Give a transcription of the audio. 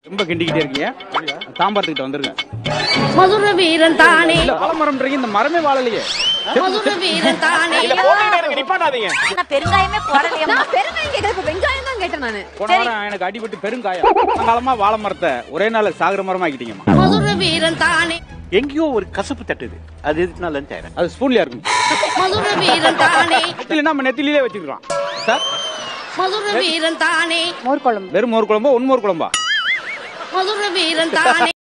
ரொம்ப கிண்டிக்கிட்டே இருக்கீங்க தாம்பாரத்துக்கிட்ட வந்துருங்க மதுர வீரன் தானே இல்ல வாழைமரம்ன்றீங்க இந்த மரமே வாழலையே மதுர வீரன் தானே நிப்பாட்டாதீங்க நான் பெருங்காயமே போடலையா நான் பெருங்காயம் கேட்கல இப்ப வெங்காயம் தான் கேட்டேன் நானு போன வாரம் எனக்கு அடிபட்டு பெருங்காயம் காலமா வாழை மரத்தை ஒரே நாள் சாகுற மரமா ஆக்கிட்டீங்கம்மா மதுர வீரன் தானே எங்கேயோ ஒரு கசப்பு தட்டுது அது எதுக்குனால செய்யறேன் அது ஸ்பூன்லயா இருக்கும் மதுர வீரன் தானே இல்லைன்னா நம்ம நெத்திலே வச்சுக்கலாம் சார் மதுர வீரன் தானே மோர் குழம்பு வெறும் மோர் குழம்பா ஒன் மோர் குழம்பா மதுர வீரன் தானே